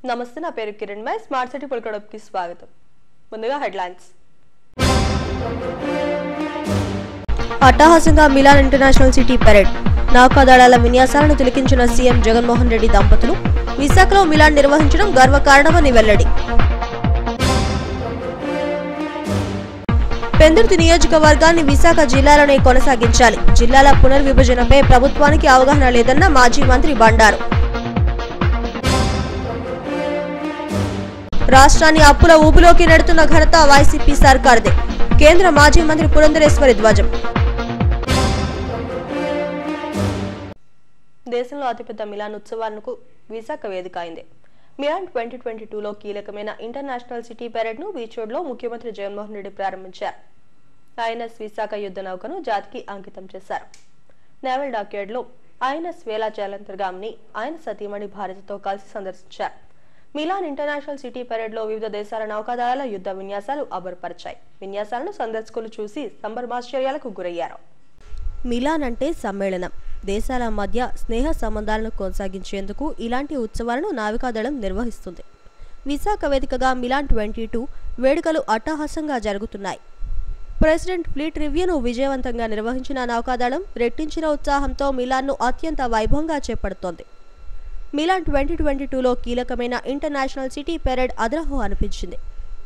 నమస్తే నా పేరు కిరణ్ మై స్మార్ట్ సిటీ పొలికడప్కి స్వాగతం ముందుగా హెడ్లైన్స్ అట్టహాసంగా మిలాన్ ఇంటర్నేషనల్ సిటీ పెరేడ్ నౌకాదళాల విన్యాసాలను తిలకించిన సీఎం జగన్మోహన్ రెడ్డి దంపతులు విశాఖలో మిలాన్ నిర్వహించడం గర్వకారణమని వెల్లడి పెందుర్తి నియోజకవర్గాన్ని విశాఖ జిల్లాలోనే కొనసాగించాలి జిల్లాల పునర్విభజనపై ప్రభుత్వానికి అవగాహన లేదన్న మాజీ మంత్రి బండారు రాష్ట్రాన్ని అప్పుల ఊబిలోకి నెడుతున్న ఘనత వైసీపీ సర్కార్దే కేంద్ర మాజీ మంత్రి పురంధరేశ్వరి ధ్వజం దేశంలో అతిపెద్ద మిలాన్ ఉత్సవాలకు విశాఖ వేదిక అయింది మిలాన్ ట్వంటీ ట్వంటీ టూలో కీలకమైన ఇంటర్నేషనల్ సిటీ పెరేడ్ను బీచోడ్లో ముఖ్యమంత్రి జగన్మోహన్ రెడ్డి ప్రారంభించారు ఐఎన్ఎస్ విశాఖ యుద్ధ నౌకను జాతికి అంకితం చేశారు నేవల్ డాక్యార్డ్లో ఐఎన్ఎస్ వేలా జలంతర్గామ్ని ఆయన సతీమణి భారతితో కలిసి సందర్శించారు మిలాన్ ఇంటర్నేషనల్ సిటీ పెరేడ్లో వివిధ దేశాల నౌకాదళాల యుద్ధ విన్యాసాలు అబరపరిచాయి విన్యాసాలను సందర్శకులు చూసి సంబరమాశ్చర్యాలకు గురయ్యారు మిలాన్ అంటే సమ్మేళనం దేశాల మధ్య స్నేహ సంబంధాలను కొనసాగించేందుకు ఇలాంటి ఉత్సవాలను నావికాదళం నిర్వహిస్తుంది విశాఖ వేదికగా మిలాన్ ట్వంటీ టూ వేడుకలు అట్టహాసంగా జరుగుతున్నాయి ప్రెసిడెంట్ ఫ్లీట్ రివ్యూను విజయవంతంగా నిర్వహించిన నౌకాదళం రెట్టించిన ఉత్సాహంతో మిలాన్ను అత్యంత వైభవంగా చేపడుతోంది మిలాన్ ట్వంటీ ట్వంటీ టూలో కీలకమైన ఇంటర్నేషనల్ సిటీ పెరేడ్ అదరహో అనిపించింది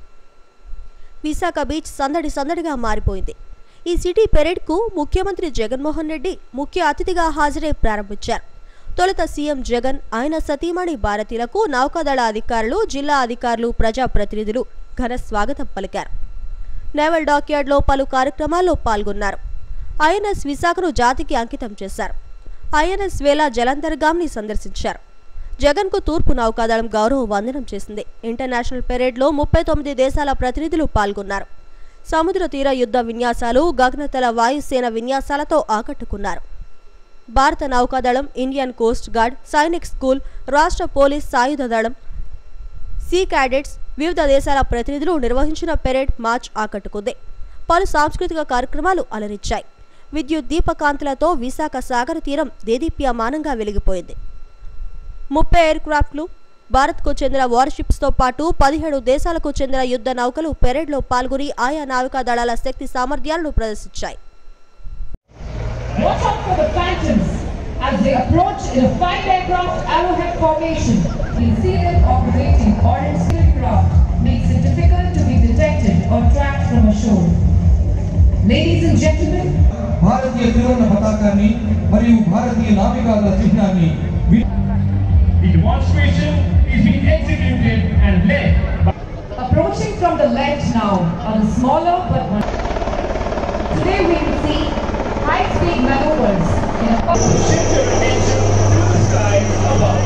విశాఖ బీచ్ సందడి సందడిగా మారిపోయింది ఈ సిటీ పెరేడ్కు ముఖ్యమంత్రి జగన్మోహన్ రెడ్డి ముఖ్య అతిథిగా హాజరై ప్రారంభించారు తొలుత సీఎం జగన్ ఆయన సతీమణి భారతీయులకు నౌకాదళ అధికారులు జిల్లా అధికారులు ప్రజాప్రతినిధులు ఘన స్వాగతం పలికారు నేవల్ డాక్యార్డ్లో పలు కార్యక్రమాల్లో పాల్గొన్నారు ఐఎన్ఎస్ విశాఖను జాతికి అంకితం చేశారు ఐఎన్ఎస్ వేలా జలంతర్గామ్ని సందర్శించారు జగన్కు తూర్పు నౌకాదళం గౌరవ వందనం చేసింది ఇంటర్నేషనల్ పెరేడ్లో ముప్పై తొమ్మిది దేశాల ప్రతినిధులు పాల్గొన్నారు సముద్ర తీర యుద్ధ విన్యాసాలు గగనతల వాయుసేన విన్యాసాలతో ఆకట్టుకున్నారు భారత నౌకాదళం Indian coast guard Sainik school రాష్ట్ర పోలీస్ సాయుధ దళం సీ క్యాడెట్స్ వివిధ దేశాల ప్రతినిధులు నిర్వహించిన పెరేడ్ మార్చ్ ఆకట్టుకుంది పలు సాంస్కృతిక కార్యక్రమాలు అలరించాయి విద్యుత్ దీపకాంతులతో విశాఖ సాగర తీరం దేదీప్యమానంగా వెలిగిపోయింది ముప్పై ఎయిర్ క్రాఫ్ట్లు భారత్కు చెందిన వార్షిప్స్తో పాటు పదిహేడు దేశాలకు చెందిన యుద్ధ నౌకలు పెరేడ్లో పాల్గొని ఆయా నావికా దళాల శక్తి సామర్థ్యాలను ప్రదర్శించాయి Watch out for the phantoms as they approach in a five aircraft arrowhead formation. You'll see them operating orange steel craft makes it difficult to be detected or tracked from ashore. Ladies and gentlemen, భారతీయ త్రివర్ణ పతాకాన్ని మరియు భారతీయ నావికాదళ చిహ్నాన్ని వి- The demonstration is being executed and led by approaching from the left now are the smaller but one. Today we will see high-speed maneuvers in a shift your attention to the skies above.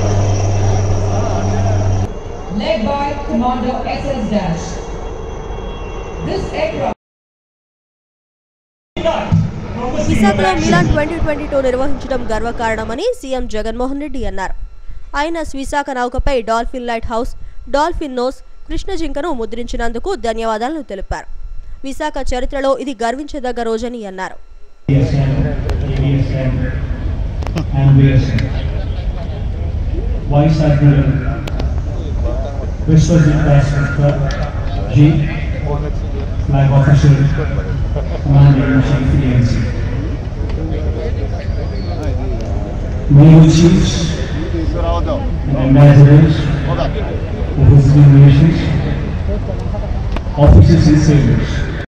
led by Commander SS Dash. This aircraft Not from the scene of విశాఖలో action. Milan twenty twenty two నిర్వహించడం గర్వకారణమని CM Jaganmohan Reddy అన్నారు INS Visakha నౌకపై dolphin light house dolphin nose కృష్ణ జింకను ముద్రించినందుకు ధన్యవాదాలను తెలిపారు విశాఖ చరిత్రలో ఇది గర్వించదగ్గ రోజని అన్నారు ASM, ABSM, and VSM. Vice Admiral Vishwajit Das Gupta, G, Flag Officer, Commander in Chief PNC. Naval Chiefs and Ambassadors of visiting nations, officers and sailors.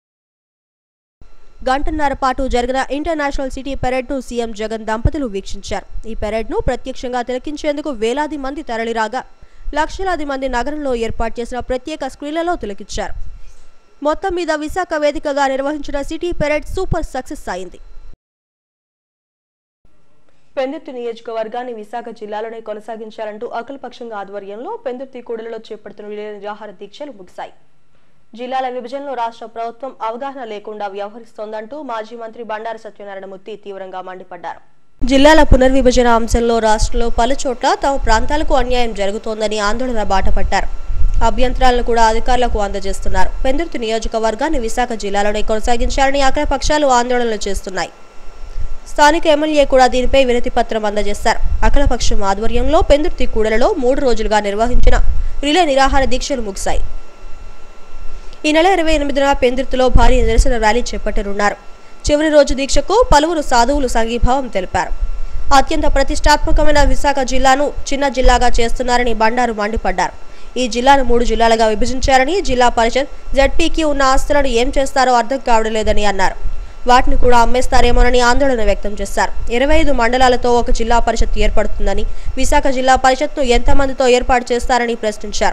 గంటన్నర పాటు జరిగిన ఇంటర్నేషనల్ సిటీ పెరేడ్ను సీఎం జగన్ దంపతులు వీక్షించారు ఈ పెరేడ్ను ప్రత్యక్షంగా తిలకించేందుకు వేలాది మంది తరలిరాగా లక్షలాది మంది నగరంలో ఏర్పాటు చేసిన ప్రత్యేక స్క్రీన్లలో తిలకించారు మొత్తం మీద విశాఖ వేదికగా నిర్వహించిన సిటీ పెరేడ్ సూపర్ సక్సెస్ అయింది పెందుర్తి నియోజకవర్గాన్ని విశాఖ జిల్లాలోనే కొనసాగించాలంటూ అఖిలపక్షంగా ఆధ్వర్యంలో పెందుర్తి కూడలిలో చేపడుతున్న విలీన నిరాహార దీక్షలు ముగిశాయి జిల్లాల విభజనలో రాష్ట్ర ప్రభుత్వం అవగాహన లేకుండా వ్యవహరిస్తోందంటూ మాజీ మంత్రి బండారు సత్యనారాయణమూర్తి తీవ్రంగా మండిపడ్డారు జిల్లాల పునర్విభజన అంశంలో రాష్ట్రంలో పలుచోట్ల తమ ప్రాంతాలకు అన్యాయం జరుగుతోందని ఆందోళన బాటపట్టారు అభ్యంతరాలను కూడా అధికారులకు అందజేస్తున్నారు పెందుర్తి నియోజకవర్గాన్ని విశాఖ జిల్లాలోనే కొనసాగించాలని అక్కడ పక్షాలు ఆందోళనలు చేస్తున్నాయి స్థానిక ఎమ్మెల్యే కూడా దీనిపై వినతి పత్రం అందజేశారు అఖిలపక్షం ఆధ్వర్యంలో పెందుర్తి కూడలలో మూడు రోజులుగా నిర్వహించిన రిలే నిరాహార దీక్షలు ముగిశాయి ఈ నెల ఇరవై ఎనిమిదిన పెందుర్తిలో భారీ నిరసన ర్యాలీ చేపట్టనున్నారు చివరి రోజు దీక్షకు పలువురు సాధువులు సంఘీభావం తెలిపారు అత్యంత ప్రతిష్టాత్మకమైన విశాఖ జిల్లాను చిన్న జిల్లాగా చేస్తున్నారని బండారు మండిపడ్డారు ఈ జిల్లాను మూడు జిల్లాలుగా విభజించారని జిల్లా పరిషత్ జడ్పీకి ఉన్న ఆస్తులను ఏం చేస్తారో అర్థం కావడం లేదని అన్నారు వాటిని కూడా అమ్మేస్తారేమోనని ఆందోళన వ్యక్తం చేశారు ఇరవై ఐదు మండలాలతో ఒక జిల్లా పరిషత్ ఏర్పడుతుందని విశాఖ జిల్లా పరిషత్ను ఎంతమందితో ఏర్పాటు చేస్తారని ప్రశ్నించారు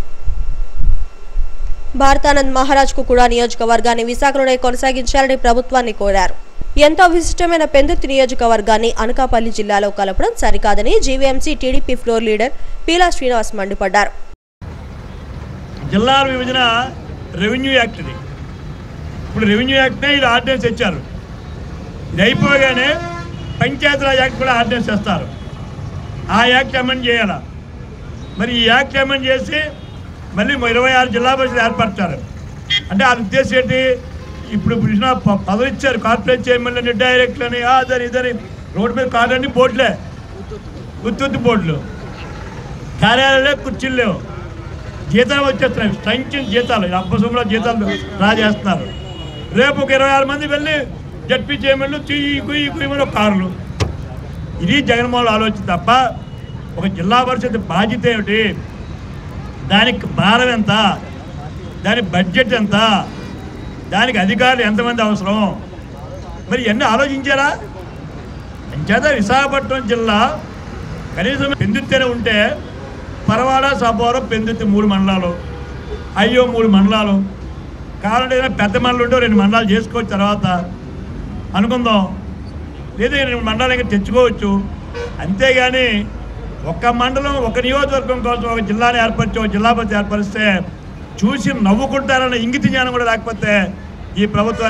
భారతానంద్ మహారాజ్ కు కూడా నియోజకవర్గాన్ని విశాఖలోనే కొనసాగించాలని ప్రభుత్వాన్ని కోరారు ఎంతో విశిష్టమైన పెందుర్తి నియోజకవర్గాన్ని అనకాపల్లి జిల్లాలో కలపడం సరికాదని GVMC TDP floor leader Peela Srinivas మండిపడ్డారు జిల్లాల విభజన రెవెన్యూ యాక్ట్ ఇది ఇప్పుడు రెవెన్యూ యాక్ట్నే ఇది ఆర్డినెన్స్ తెచ్చారు ఇది అయిపోగానే పంచాయతీరాజ్ యాక్ట్ కూడా ఆర్డినెన్స్ చేస్తారు ఆ యాక్ట్ అమెండ్ చేయాలా మరి ఈ యాక్ట్ అమెండ్ చేసి మళ్ళీ ఇరవై ఆరు జిల్లా పరిషత్ ఏర్పడతారు అంటే ఆ ఉద్దేశం ఏంటి ఇప్పుడు కృష్ణ పదవి ఇచ్చారు కార్పొరేట్ చైర్మన్ అని డైరెక్ట్లు అని అదని ఇదని రోడ్డు మీద కార్లు అన్ని బోర్డులే గుర్తుత్తు బోర్డులు కార్యాలయాలే కుర్చీలు లేవు జీతాలు వచ్చేస్తున్నాయి స్ట్రెంచిన జీతాలు ఈ అబ్బసంలో జీతాలు డ్రా చేస్తున్నారు రేపు ఒక ఇరవై ఆరు మంది వెళ్ళి జడ్పీ చైర్మన్లు చెయ్యి కుయ్యి కుయ్యమని కార్లు ఇది జగన్మోహన్ ఆలోచన తప్ప ఒక జిల్లా పరిషత్ బాధ్యత ఏమిటి దానికి భారం ఎంత దాని బడ్జెట్ ఎంత దానికి అధికారులు ఎంతమంది అవసరం మరి ఇవన్నీ ఆలోచించారా అంచేత విశాఖపట్నం జిల్లా కనీసం పెందుత్తేనే ఉంటే పరవాడ సపోరం పెందుత్తి మూడు మండలాలు అయ్యో మూడు మండలాలు కావాలంటే ఏదైనా పెద్ద మండలం ఉంటే రెండు మండలాలు చేసుకోవచ్చు తర్వాత అనుకుందాం లేదా ఈ రెండు మండలాలు ఇంకా తెచ్చుకోవచ్చు అంతేగాని ఒక మండలం ఒక నియోజకవర్గం కోసం ఒక జిల్లాని ఏర్పరిచి ఒక జిల్లా పరిషత్ ఏర్పరిస్తే చూసి నవ్వుకుంటారన్న ఇంగిత జ్ఞానం కూడా లేకపోతే ఈ ప్రభుత్వం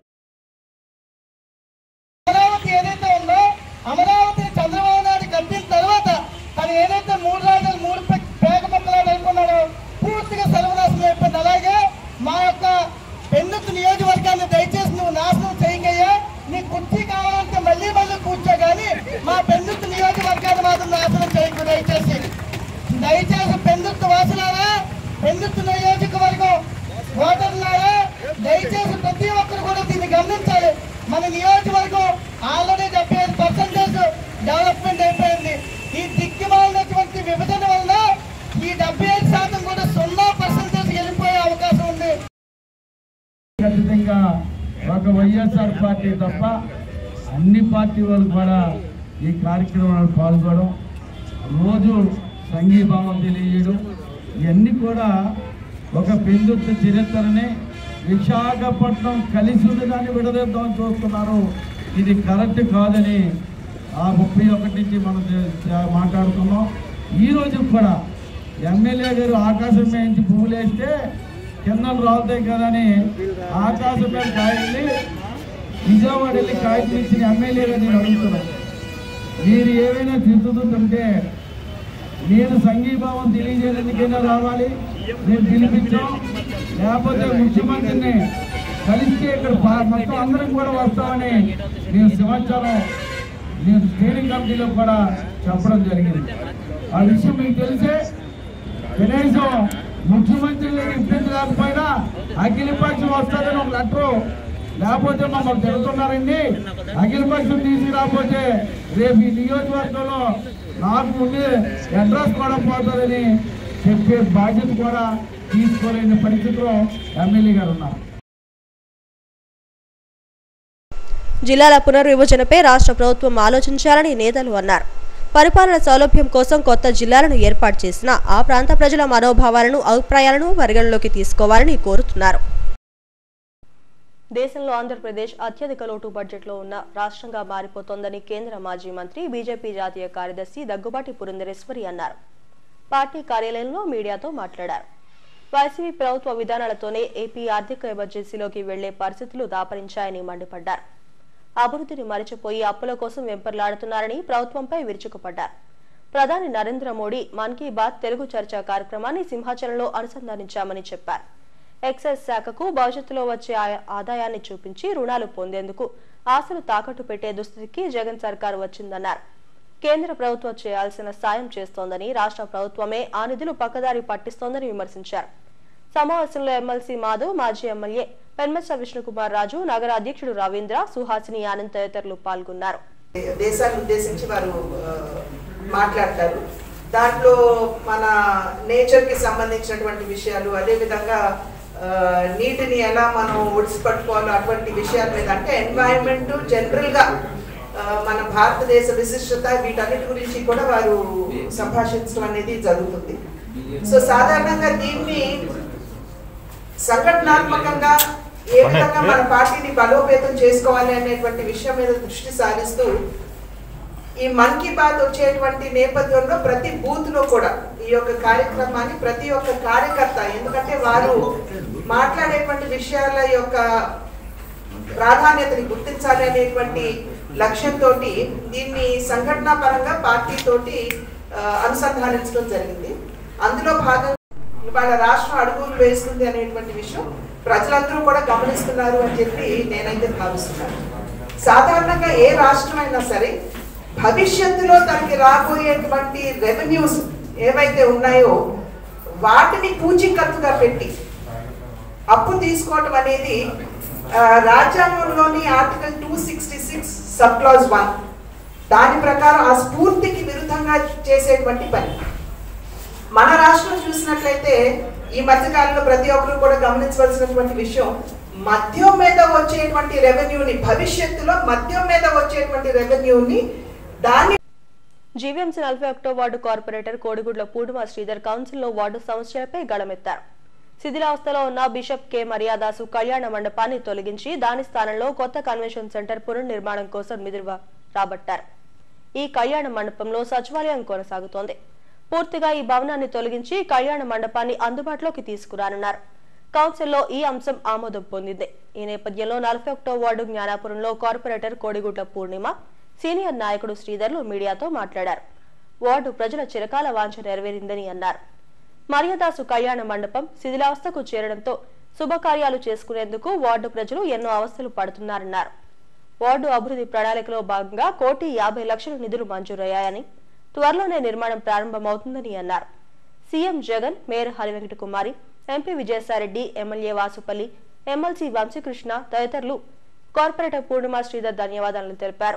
అమరావతి ఏదైతే ఉందో అమరావతి చంద్రబాబు నాయుడు కట్టిన తర్వాత తను ఏదైతే మూడు రాజులు మూడు పె- పేక ముక్కలు అనుకున్నాడో పూర్తిగా సర్వనాశనం అయిపోయింది అలాగే మా యొక్క పెన్నుతు నియోజకవర్గాన్ని దయచేసి నువ్వు నాశనం చేయకయ్యా నీ కుర్చీ కావాలంటే మళ్ళీ మళ్ళీ కూర్చో కానీ మా పెన్నుతు నియోజకవర్గాన్ని మాత్రం నాశనం చేయకు దయచేసి దయచేసి పెందుత్తు వాసులారా పెందుత్తు నియోజకవర్గం ఓటర్లారా దయచేసి ప్రతి ఒక్కరు కూడా దీన్ని గమనించాలి మన నియోజకవర్గం ఆల్రెడీ డెబ్బై ఐదు పర్సెంటేజ్ డెవలప్మెంట్ అయిపోయింది ఈ దిక్కుమాలినటువంటి విభజన వల్ల ఈ డెబ్బై ఐదు శాతం కూడా సున్నా పర్సెంటేజ్ వెళ్ళిపోయే అవకాశం ఉంది ఖచ్చితంగా ఒక వైఎస్ఆర్ పార్టీ తప్ప అన్ని పార్టీ వాళ్ళు కూడా ఈ కార్యక్రమంలో పాల్గొనడం రోజు సంఘీభావం తెలియజేయడం ఇవన్నీ కూడా ఒక పెందుత్త చరిత్రని విశాఖపట్నం కలిసి ఉండదాన్ని విడదీద్దామని చూస్తున్నారు ఇది కరెక్ట్ కాదని ఆ ముప్పై ఒకటి నుంచి మనం చే- చే- మాట్లాడుతున్నాం ఈ రోజు కూడా ఎమ్మెల్యే గారు ఆకాశం మేంచి పువ్వులు వేస్తే కిందలు రాలుతాయి కదని ఆకాశం మీద కాయల్ని నిజామాబాద్ వెళ్ళి కాయలు ఇచ్చిన ఎమ్మెల్యేగా నేను అడుగుతున్నాను మీరు ఏమైనా తిరుగుతుంటే నేను సంఘీభావం తెలియజేయడానికైనా రావాలి నేను పిలిపించాం లేకపోతే ముఖ్యమంత్రిని కలిస్తే ఇక్కడ పా- మొత్తం అందరం కూడా వస్తామని నేను సమాచారం నేను స్టీరింగ్ కమిటీలో కూడా చెప్పడం జరిగింది ఆ విషయం మీకు తెలిసే కనీసం ముఖ్యమంత్రి ఇబ్బంది లేకపోయినా అఖిలపక్షం వస్తుందని ఒక లెటరు లేకపోతే మమ్మల్ని తిడుతున్నారండి అఖిలపక్షం తీసుకురాకపోతే రేపు ఈ నియోజకవర్గంలో నాకు ముందే అడ్రస్ కూడా పోతుందని చెప్పే బాధ్యత కూడా తీసుకోలేని పరిస్థితిలో ఎమ్మెల్యే గారు ఉన్నారు జిల్లాల పునర్విభజనపై రాష్ట్ర ప్రభుత్వం ఆలోచించాలని నేతలు అన్నారు పరిపాలన సౌలభ్యం కోసం కొత్త జిల్లాలను ఏర్పాటు చేసిన ఆ ప్రాంత ప్రజల మనోభావాలను అభిప్రాయాలను పరిగణలోకి తీసుకోవాలని కోరుతున్నారు దేశంలో ఆంధ్రప్రదేశ్ అత్యధిక లోటు బడ్జెట్లో ఉన్న రాష్ట్రంగా మారిపోతోందని కేంద్ర మాజీ మంత్రి బీజేపీ జాతీయ కార్యదర్శి దగ్గుబాటి పురంధరేశ్వరి అన్నారు పార్టీ కార్యాలయంలో మీడియాతో మాట్లాడారు వైసీపీ ప్రభుత్వ విధానాలతోనే ఏపీ ఆర్థిక ఎమర్జెన్సీలోకి వెళ్లే పరిస్థితులు దాపరించాయని మండిపడ్డారు అభివృద్ధిని మరిచిపోయి అప్పుల కోసం వెంపర్లాడుతున్నారని ప్రభుత్వంపై విరుచుకుపడ్డారు ప్రధాని నరేంద్ర మోడీ మన్ కీ బాత్ తెలుగు చర్చ కార్యక్రమాన్ని సింహాచలంలో అనుసంధానించామని చెప్పారు ఎక్సైజ్ శాఖకు భవిష్యత్తులో వచ్చే ఆ- ఆదాయాన్ని చూపించి రుణాలు పొందేందుకు ఆశలు తాకట్టు పెట్టే దుస్థితికి జగన్ సర్కారు వచ్చిందన్నారు కేంద్ర ప్రభుత్వం చేయాల్సిన సాయం చేస్తోందని రాష్ట్ర ప్రభుత్వమే ఆ నిధులు పక్కదారి పట్టిస్తోందని విమర్శించారు సమావేశంలో ఎమ్మెల్సీ మాధవ్ మాజీ ఎమ్మెల్యే పెన్మెచ్చ విష్ణుకుమార్ రాజు నగర అధ్యక్షుడు రవీంద్ర సుహాసిని ఆనంద్ తదితరులు పాల్గొన్నారు దేశాన్ని ఉద్దేశించి వారు ఆ, మాట్లాడతారు దాంట్లో మన నేచర్కి సంబంధించినటువంటి విషయాలు అదేవిధంగా ఆ, నీటిని ఎలా మనం ఒడిసి పట్టుకోవాలో అటువంటి విషయాల మీద అంటే ఎన్వైరన్మెంట్ జనరల్గా మన భారతదేశ విశిష్టత వీటన్నిటి గురించి కూడా వారు సంభాషించడం అనేది జరుగుతుంది సో సాధారణంగా దీన్ని సంఘటనాత్మకంగా ఏ విధంగా మన పార్టీని బలోపేతం చేసుకోవాలి అనేటువంటి విషయం మీద దృష్టి సారిస్తూ ఈ మన్ కీ బాత్ వచ్చేటువంటి నేపథ్యంలో ప్రతి బూత్ లో కూడా ఈ యొక్క కార్యక్రమాన్ని ప్రతి ఒక్క కార్యకర్త ఎందుకంటే వారు మాట్లాడేటువంటి విషయాల యొక్క ప్రాధాన్యతని గుర్తించాలి అనేటువంటి లక్ష్యంతో దీన్ని సంఘటనా పరంగా పార్టీ తోటి ఆ, అనుసంధానించడం జరిగింది అందులో భాగంగా ఇవాళ రాష్ట్రం అడుగులు వేస్తుంది అనేటువంటి విషయం ప్రజలందరూ కూడా గమనిస్తున్నారు అని చెప్పి నేనైతే భావిస్తున్నాను సాధారణంగా ఏ రాష్ట్రం అయినా సరే భవిష్యత్తులో తనకి రాబోయేటువంటి రెవెన్యూస్ ఏవైతే ఉన్నాయో వాటిని పూచీకత్తుగా పెట్టి అప్పు తీసుకోవటం అనేది ఆ, రాజ్యాంగంలోని article two sixty six sub clause one దాని ప్రకారం ఆ స్ఫూర్తికి విరుద్ధంగా చేసేటువంటి పని మన రాష్ట్రం చూసినట్లయితే ఈ మధ్యకాలంలో ప్రతి ఒక్కరు కూడా గమనించవలసినటువంటి విషయం మద్యం మీద వచ్చేటువంటి రెవెన్యూని భవిష్యత్తులో మద్యం మీద వచ్చేటువంటి రెవెన్యూని దాన్ని జీవీఎంసీ నలభై ఒకటో వార్డు కార్పొరేటర్ కోడిగుడ్ల పూర్ణిమ శ్రీధర్ కౌన్సిల్లో వార్డు సమస్యలపై గళమెత్తారు శిథిలావస్థలో ఉన్న బిషప్ కె మర్యాదాసు కళ్యాణ మండపాన్ని తొలగించి దాని స్థానంలో కొత్త కన్వెన్షన్ సెంటర్ పునర్నిర్మాణం కోసం నిధులు రాబట్టారు ఈ కళ్యాణ మండపంలో సచివాలయం కొనసాగుతోంది పూర్తిగా ఈ భవనాన్ని తొలగించి కళ్యాణ మండపాన్ని అందుబాటులోకి తీసుకురానున్నారు కౌన్సిల్లో ఈ అంశం ఆమోదం పొందింది ఈ నేపథ్యంలో నలభై ఒకటో వార్డు జ్ఞానాపురంలో కార్పొరేటర్ కోడిగుడ్ల పూర్ణిమ సీనియర్ నాయకుడు శ్రీధర్లు మీడియాతో మాట్లాడారు వార్డు ప్రజల చిరకాల వాంఛ నెరవేరిందని అన్నారు మర్యాదాసు కళ్యాణ మండపం శిథిలావస్థకు చేరడంతో శుభకార్యాలు చేసుకునేందుకు వార్డు ప్రజలు ఎన్నో అవస్థలు పడుతున్నారన్నారు వార్డు అభివృద్ధి ప్రణాళికలో భాగంగా కోటి యాభై లక్షల నిధులు మంజూరయ్యాయని త్వరలోనే నిర్మాణం ప్రారంభమవుతుందని అన్నారు CM Jagan mayor Harivenkata Kumari MP Vijayasai Reddy MLA Vasupalli MLC Vamsikrishna తదితరులు కార్పొరేటర్ పూర్ణిమ శ్రీధర్ ధన్యవాదాలను తెలిపారు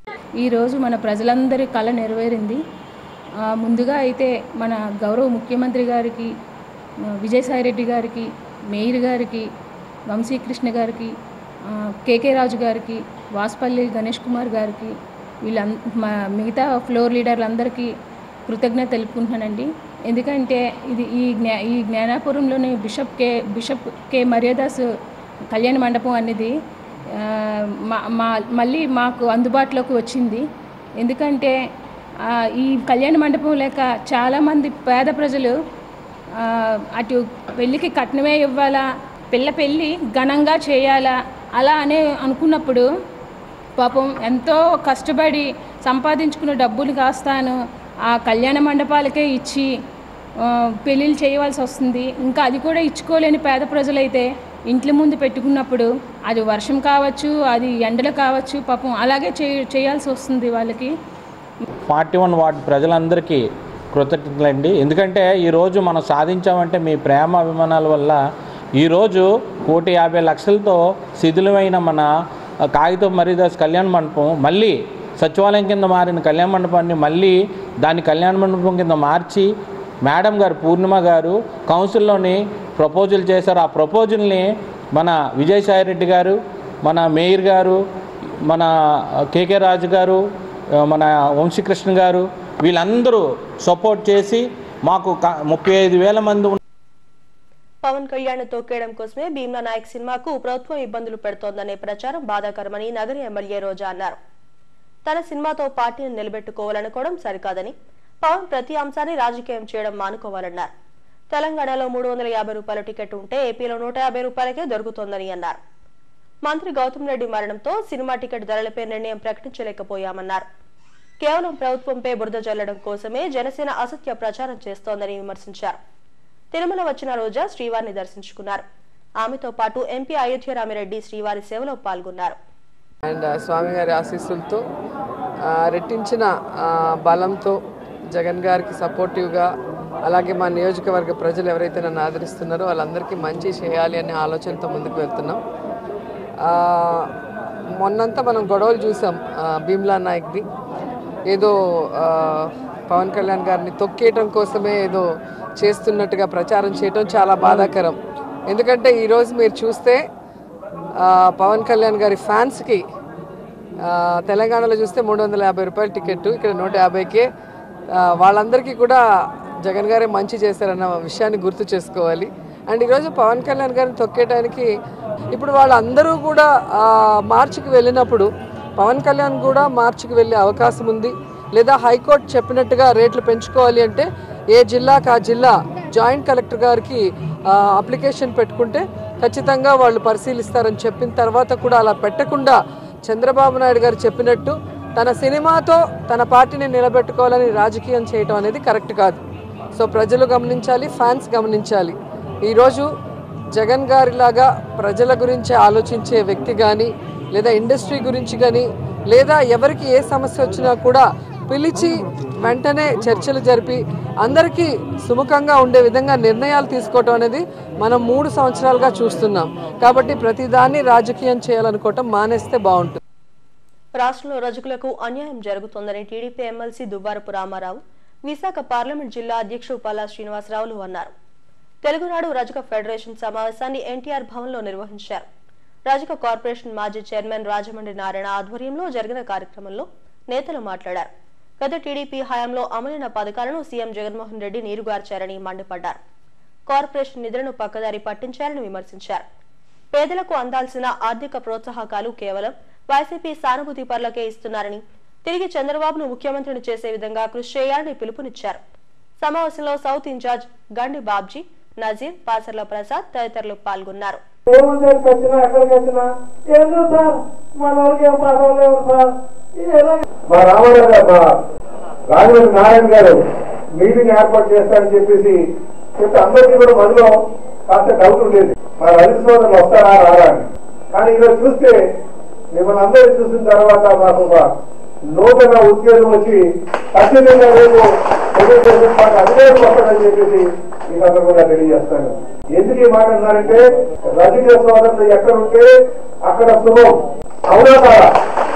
ఈరోజు మన ప్రజలందరి కళ నెరవేరింది ఆ, ముందుగా అయితే మన గౌరవ ముఖ్యమంత్రి గారికి ఆ, విజయసాయిరెడ్డి గారికి మేయర్ గారికి వంశీకృష్ణ గారికి ఆ, కేకే రాజు గారికి వాసుపల్లి గణేష్ కుమార్ గారికి వీళ్ళ మిగతా ఫ్లోర్ లీడర్లందరికీ కృతజ్ఞత తెలుపుకుంటున్నానండి ఎందుకంటే ఇది ఈ జ్ఞా ఈ జ్ఞానాపురంలోని bishop K bishop K Maryadas కళ్యాణ మండపం అనేది ఆ, మా మా మళ్ళీ మాకు అందుబాటులోకి వచ్చింది ఎందుకంటే ఆ, ఈ కళ్యాణ మండపం లేక చాలామంది పేద ప్రజలు ఆ, అటు పెళ్ళికి కట్నమే ఇవ్వాలా పిల్ల పెళ్ళి ఘనంగా చేయాలా అలా అనే అనుకున్నప్పుడు పాపం ఎంతో కష్టపడి సంపాదించుకున్న డబ్బులు కాస్తాను ఆ కళ్యాణ మండపాలకే ఇచ్చి ఆ, పెళ్ళిళ్ళు చేయవలసి వస్తుంది ఇంకా అది కూడా ఇచ్చుకోలేని పేద ప్రజలైతే ఇంట్ల ముందు పెట్టుకున్నప్పుడు అది వర్షం కావచ్చు అది ఎండలు కావచ్చు పాపం అలాగే చేయ చేయాల్సి వస్తుంది వాళ్ళకి ఫార్టీ వన్ వార్డ్ ప్రజలందరికీ కృతజ్ఞతలండి ఎందుకంటే ఈరోజు మనం సాధించామంటే మీ ప్రేమ అభిమానాల వల్ల ఈరోజు కోటి యాభై లక్షలతో శిథిలమైన మన కాగితం మరీదాస్ కళ్యాణ మండపం మళ్ళీ సచివాలయం కింద మారిన కళ్యాణ మండపాన్ని మళ్ళీ దాన్ని కళ్యాణ మండపం కింద మార్చి మేడం గారు పూర్ణిమ గారు కౌన్సిల్లోని ప్రపోజల్ చేశారు ఆ ప్రపోజల్ని మన విజయసాయిరెడ్డి గారు మన మేయర్ గారు మన కేకే రాజు గారు ఆ, మన వంశీకృష్ణ గారు వీళ్ళందరూ సపోర్ట్ చేసి మాకు క- ముప్పై ఐదు వేల మంది ఉన్న పవన్ కళ్యాణ్ తొక్కేయడం కోసమే భీమ్లా నాయక్ సినిమాకు ప్రభుత్వం ఇబ్బందులు పెడుతోందనే ప్రచారం బాధాకరమని నగరి ఎమ్మెల్యే రోజా అన్నారు తన సినిమాతో పార్టీని నిలబెట్టుకోవాలనుకోవడం సరికాదని పవన్ ప్రతి అంశాన్ని రాజకీయం చేయడం మానుకోవాలన్నారు తెలంగాణలో మూడు వందల యాభై రూపాయల టికెట్ ఉంటే ఏపీలో నూట యాభై రూపాయలకే దొరుకుతోందని అన్నారు మంత్రి గౌతమ్ రెడ్డి మరణంతో సినిమా టికెట్ ధరలపై నిర్ణయం ప్రకటించలేకపోయామన్నారు కేవలం ప్రభుత్వంపై బురద జల్లడం కోసమే జనసేన అసత్య ప్రచారం చేస్తోందని విమర్శించారు తిరుమల వచ్చిన రోజా శ్రీవారిని దర్శించుకున్నారు ఆమెతో పాటు ఎంపీ అయోధ్య రామిరెడ్డి శ్రీవారి సేవలో పాల్గొన్నారు అండ్ స్వామి గారి ఆశీస్సులతో ఆ, రెట్టించిన ఆ, బలంతో జగన్ గారికి సపోర్టివ్గా అలాగే మా నియోజకవర్గ ప్రజలు ఎవరైతే నన్ను ఆదరిస్తున్నారో వాళ్ళందరికీ మంచి చేయాలి అనే ఆలోచనతో ముందుకు వెళ్తున్నాం ఆ, మొన్నంతా మనం గొడవలు చూసాం ఆ, భీమ్లా నాయక్ది ఏదో ఆ, పవన్ కళ్యాణ్ గారిని తొక్కేయటం కోసమే ఏదో చేస్తున్నట్టుగా ప్రచారం చేయటం చాలా బాధాకరం ఎందుకంటే ఈరోజు మీరు చూస్తే ఆ, పవన్ కళ్యాణ్ గారి ఫ్యాన్స్కి ఆ, తెలంగాణలో చూస్తే మూడు వందల యాభై రూపాయల టికెట్ ఇక్కడ నూట యాభైకే ఆ, వాళ్ళందరికీ కూడా జగన్ గారే మంచి చేశారన్న విషయాన్ని గుర్తు చేసుకోవాలి అండ్ ఈరోజు పవన్ కళ్యాణ్ గారిని తొక్కేయడానికి ఇప్పుడు వాళ్ళందరూ కూడా ఆ, మార్చికి వెళ్ళినప్పుడు పవన్ కళ్యాణ్ కూడా మార్చికి వెళ్ళే అవకాశం ఉంది లేదా హైకోర్టు చెప్పినట్టుగా రేట్లు పెంచుకోవాలి అంటే ఏ జిల్లాకు ఆ జిల్లా జాయింట్ కలెక్టర్ గారికి ఆ, అప్లికేషన్ పెట్టుకుంటే ఖచ్చితంగా వాళ్ళు పరిశీలిస్తారని చెప్పిన తర్వాత కూడా అలా పెట్టకుండా చంద్రబాబు నాయుడు గారు చెప్పినట్టు తన సినిమాతో తన పార్టీని నిలబెట్టుకోవాలని రాజకీయం చేయటం అనేది కరెక్ట్ కాదు సో ప్రజలు గమనించాలి ఫ్యాన్స్ గమనించాలి ఈరోజు జగన్ గారిలాగా ప్రజల గురించి ఆలోచించే వ్యక్తి కానీ లేదా ఇండస్ట్రీ గురించి కానీ లేదా ఎవరికి ఏ సమస్య వచ్చినా కూడా పిలిచి వెంటనే చర్చలు జరిపి అందరికీ సుముఖంగా ఉండే విధంగా నిర్ణయాలు తీసుకోవటం అనేది మనం మూడు సంవత్సరాలుగా చూస్తున్నాం కాబట్టి ప్రతిదాన్ని రాజకీయం చేయాలనుకోవటం మానేస్తే బాగుంటుంది రాష్ట్రంలో రజకులకు అన్యాయం జరుగుతోందని TDP MLC Duvvarapu Ramarao Visakha parliament జిల్లా అధ్యక్షుడు పల్లా శ్రీనివాసరావులు అన్నారు తెలుగునాడు రజక ఫెడరేషన్ సమావేశాన్ని ఎన్టీఆర్ భవన్లో నిర్వహించారు రజక కార్పొరేషన్ మాజీ చైర్మన్ రాజమండ్రి నారాయణ ఆధ్వర్యంలో జరిగిన కార్యక్రమంలో నేతలు మాట్లాడారు గత టీడీపీ హయాంలో అమలైన పథకాలను సీఎం జగన్మోహన్ రెడ్డి నీరుగార్చారని మండిపడ్డారు కార్పొరేషన్ నిధులను పక్కదారి పట్టించారని విమర్శించారు పేదలకు అందాల్సిన ఆర్థిక ప్రోత్సాహకాలు కేవలం వైసీపీ సానుభూతి పరులకే ఇస్తున్నారని తిరిగి చంద్రబాబును ముఖ్యమంత్రిని చేసే విధంగా కృషి చేయాలని పిలుపునిచ్చారు సమావేశంలో సౌత్ ఇన్ఛార్జ్ గండి బాబ్జీ నజీర్ పాసర్ల ప్రసాద్ తదితరులు పాల్గొన్నారు దేవుడికి వచ్చినా ఎక్కడికి వచ్చినా ఏందో సార్ మన వాళ్ళకి ఏం పర్వాలేదు సార్ ఏదో మా రామారావు గారు మా రాజమండ్రి నారాయణ గారు మీటింగ్ ఏర్పాటు చేస్తారని చెప్పేసి చెప్తే అందరికీ కూడా మనలో కాస్త డౌట్ ఉండేది మా రజత సోదరులు వస్తారా రారా అని కానీ ఈరోజు చూస్తే మిమ్మల్ని అందరినీ చూసిన తర్వాత మాకు ఒక నూతన ఉద్యోగం వచ్చి ఖచ్చితంగా రేపు తెలుగుదేశం పార్టీ అధికారం వస్తాడని చెప్పేసి ఈ సందర్భంగా తెలియజేస్తాను ఎందుకు ఈ మాట అన్నారంటే రజక సోదరులు ఎక్కడుంటే అక్కడ శుభం అవునా కాదా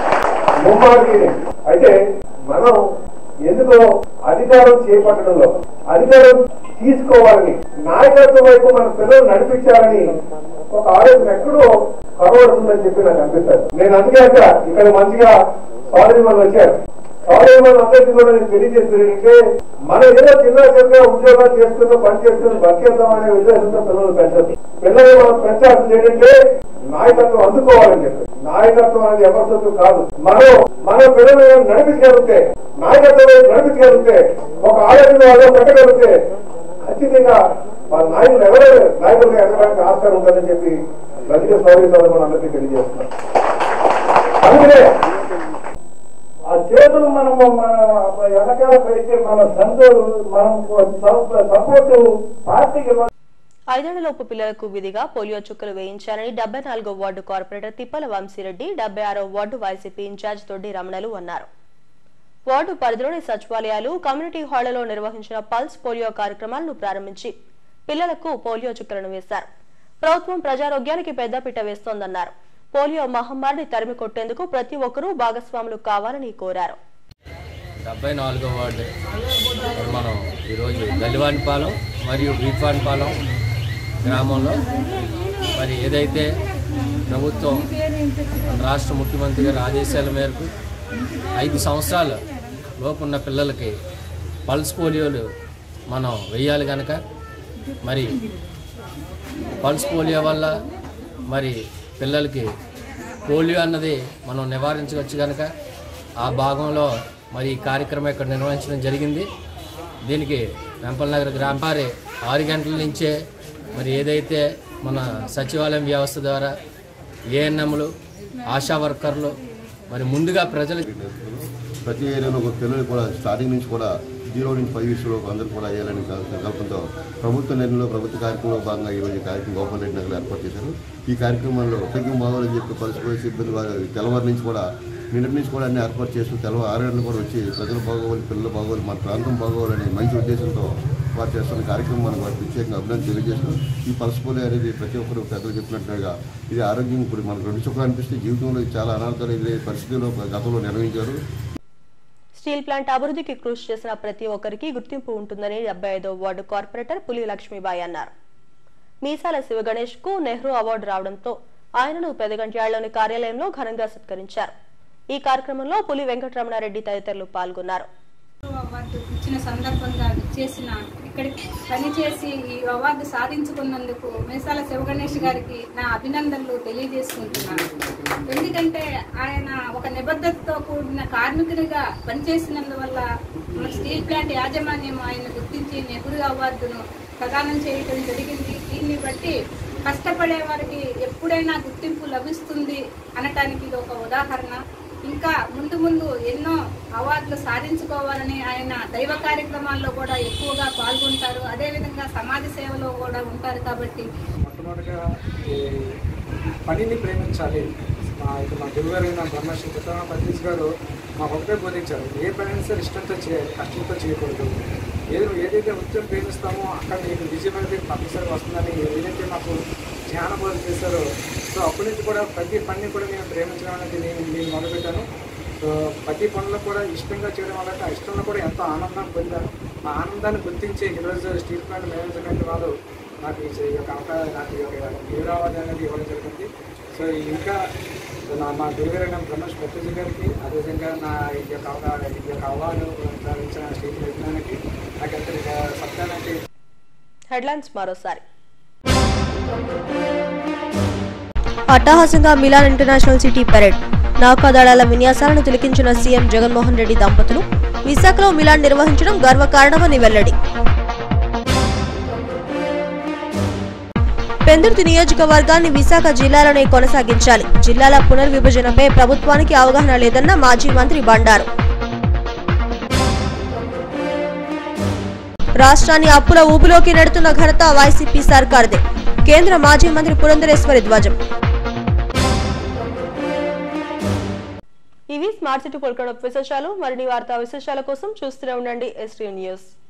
ముమ్మాటికి అయితే మనం ఎందుకో అధికారం చేపట్టడంలో అధికారం తీసుకోవాలని నాయకత్వం వైపు మన పిల్లలు నడిపించాలని ఒక ఆలోచన ఎక్కడో కనబడుతుందని చెప్పి నాకు అనిపిస్తుంది నేను అందుకే అక్క ఇక్కడ మంచిగా సోదరి వాళ్ళు వచ్చారు సోదరి వాళ్ళు అందరికీ కూడా నేను తెలియజేస్తుంది ఏంటంటే మనం ఏదో చిన్న చిన్న ఉద్యోగాలు చేస్తున్న పని చేస్తున్న బతికేద్దాం అనే ఉద్దేశంతో పిల్లలు పెంచదు పిల్లలు మనం పెంచాల్సింది ఏంటంటే నాయకత్వం అందుకోవాలని చెప్పి నాయకత్వం అనేది ఎవరితో కాదు మనం మన పిల్లలు నడిపించగలిగితే నాయకత్వం వైపు నడిపించగలిగితే ఒక ఆలోచన వాళ్ళు పెట్టగలిగితే ఖచ్చితంగా వాళ్ళ నాయకులు ఎవరైనా నాయకులుగా ఎదగడానికి ఆస్కారం ఉంటుందని చెప్పి రజిక స్వామి మనం అందరికీ తెలియజేస్తున్నాం అందుకనే ఆ చేతులు మనము మన వెనకాల పెడితే మన సంతోషం మనం సపోర్ట్ పార్టీకి ఐదేళ్లలోపు పిల్లలకు విధిగా పోలియో చుక్కలు వేయించాలని డెబ్బై నాలుగో వార్డు కార్పొరేటర్ తిప్పల వంశీరెడ్డి డెబ్బై ఆరో వార్డు వైసీపీ ఇన్ఛార్జ్ తొడ్డి రమణలు అన్నారు వార్డు పరిధిలోని సచివాలయాలు కమ్యూనిటీ హాళ్లలో నిర్వహించిన పల్స్ పోలియో కార్యక్రమాలను ప్రారంభించి పిల్లలకు పోలియో చుక్కలను వేశారు ప్రభుత్వం ప్రజారోగ్యానికి పెద్దపీట వేస్తోందన్నారు పోలియో మహమ్మారిని తరిమి కొట్టేందుకు ప్రతి ఒక్కరూ భాగస్వాములు కావాలని కోరారు డెబ్బై నాలుగో వార్డు మరి మనం ఈరోజు గల్లివానిపాలెం మరియు వీపానిపాలెం గ్రామంలో మరి ఏదైతే ప్రభుత్వం మన రాష్ట్ర ముఖ్యమంత్రి గారి ఆదేశాల మేరకు ఐదు సంవత్సరాల లోపున్న పిల్లలకి పల్స్ పోలియోలు మనం వెయ్యాలి కనుక మరి పల్స్ పోలియో వల్ల మరి పిల్లలకి పోలియో అన్నది మనం నివారించవచ్చు కనుక ఆ భాగంలో మరి ఈ కార్యక్రమం ఇక్కడ నిర్వహించడం జరిగింది దీనికి వెంపలనగర్ గ్రామారి ఆరు గంటల నుంచే మరి ఏదైతే మన సచివాలయం వ్యవస్థ ద్వారా ఏఎన్ఎంలు ఆశా వర్కర్లు మరి ముందుగా ప్రజలు ప్రతి ఏరియాలో ఒక పిల్లలు కూడా స్టార్టింగ్ నుంచి కూడా జీరో నుంచి ఫైవ్ ఇయర్స్లో అందరూ కూడా అయ్యాలని సంకల్పంతో ప్రభుత్వ నిర్ణయంలో ప్రభుత్వ కార్యక్రమంలో భాగంగా ఈరోజు ఈ కార్యక్రమం గోపాల్ రెడ్డి నగర్ ఏర్పాటు చేశారు ఈ కార్యక్రమంలో ఆరోగ్యం బాగోలని చెప్పి పరిస్థితి సిబ్బంది వారు తెల్లవారి నుంచి కూడా నిన్నటి నుంచి కూడా అన్ని ఏర్పాటు చేస్తూ తెల్లవారు ఆరు గంటలు కూడా వచ్చి ప్రజలు బాగోవాలి పిల్లలు బాగోవాలి మన ప్రాంతం బాగోవాలనే మంచి ఉద్దేశంతో వారు చేస్తున్న కార్యక్రమం మనం వారికి ప్రత్యేకంగా అభినందన తెలియజేస్తూ ఈ పల్స్ పోలియో అనేది ప్రతి ఒక్కరు పెద్దలు చెప్పినట్టుగా ఇది ఆరోగ్యం ఇప్పుడు మనకు రెండు చుక్కలు అనిపిస్తే జీవితంలో ఇది చాలా అనాథాలు ఎదురయ్యే పరిస్థితుల్లో గతంలో నిర్వహించారు స్టీల్ ప్లాంట్ అభివృద్ధికి కృషి చేసిన ప్రతి ఒక్కరికి గుర్తింపు ఉంటుందని డెబ్బై ఐదో వార్డు కార్పొరేటర్ పులి లక్ష్మీబాయి అన్నారు మీసాల శివగణేష్ కు నెహ్రూ అవార్డు రావడంతో ఆయనను పెదగంట్యాళ్లోని కార్యాలయంలో ఘనంగా సత్కరించారు ఈ కార్యక్రమంలో పులి వెంకటరమణారెడ్డి తదితరులు పాల్గొన్నారు అవార్డు ఇచ్చిన సందర్భంగా చేసిన ఇక్కడికి పనిచేసి ఈ అవార్డు సాధించుకున్నందుకు మేసాల శివగణేష్ గారికి నా అభినందనలు తెలియజేసుకుంటున్నాను ఎందుకంటే ఆయన ఒక నిబద్ధతతో కూడిన కార్మికుడిగా పనిచేసినందువల్ల మన స్టీల్ ప్లాంట్ యాజమాన్యం ఆయన గుర్తించి నెహ్రూ అవార్డును ప్రదానం చేయడం జరిగింది దీన్ని బట్టి కష్టపడే వారికి ఎప్పుడైనా గుర్తింపు లభిస్తుంది అనటానికి ఇది ఒక ఉదాహరణ ఇంకా ముందు ముందు ఎన్నో అవార్డులు సాధించుకోవాలని ఆయన దైవ కార్యక్రమాల్లో కూడా ఎక్కువగా పాల్గొంటారు అదేవిధంగా సమాజ సేవలో కూడా ఉంటారు కాబట్టి మొట్టమొదటిగా ఈ పనిని ప్రేమించాలి మా ఇక మా గురుగారైన బ్రహ్మశ్రీ చిత్రమ పత్రిస్ గారు మాకు ఒకటే బోధించారు ఏ పని సరే ఇష్టంతో చేయాలి కష్టంతో చేయకూడదు ఏది ఏదైతే వృత్తిని ప్రేమిస్తామో అక్కడ మీకు విజయం అనేది తప్పనిసరిగా వస్తుందని ఏదైతే మాకు ధ్యాన బోధ చేశారో సో అప్పటి నుంచి కూడా ప్రతి పనిని కూడా నేను ప్రేమించడం అనేది నేను నేను మొదలుపెట్టాను సో ప్రతి పనులు కూడా ఇష్టంగా చేయడం వల్ల ఆ ఇష్టంలో కూడా ఎంతో ఆనందం పొందాను ఆ ఆనందాన్ని గుర్తించి ఈరోజు స్టీల్ ప్లాంట్ మేనేజ్మెంట్ వాళ్ళు నాకు ఈ యొక్క అవకాశం నాకు ఈ యొక్క తీవ్రవాదం అనేది ఇవ్వడం జరిగింది సో ఇంకా నా మా గురుగారైన బ్రహ్మేష్ భట్టిజీ గారికి అదేవిధంగా నా ఈ యొక్క అవకాశం ఈ యొక్క అవార్డు ఇచ్చిన స్టీల్ విజ్ఞానానికి నాకు ఎంత సత్యానికి హెడ్లైన్స్ మరోసారి అట్టహాసంగా మిలాన్ ఇంటర్నేషనల్ సిటీ పెరేడ్ నౌకాదళాల విన్యాసాలను తిలకించిన సీఎం జగన్మోహన్ రెడ్డి దంపతులు విశాఖలో మిలాన్ నిర్వహించడం గర్వకారణమని వెల్లడి పెందుర్తి నియోజకవర్గాన్ని విశాఖ జిల్లాలోనే కొనసాగించాలి జిల్లాల పునర్విభజనపై ప్రభుత్వానికి అవగాహన లేదన్న మాజీ మంత్రి బండారు రాష్ట్రాన్ని అప్పుల ఊబిలోకి నెడుతున్న ఘనత వైసీపీ సర్కార్దే కేంద్ర మాజీ మంత్రి పురంధరేశ్వరి ధ్వజం ఇవి స్మార్ట్ సిటీ కోల్కడప్ విశేషాలు మరిన్ని వార్తా విశేషాల కోసం చూస్తూనే ఉండండి ఎస్టీ న్యూస్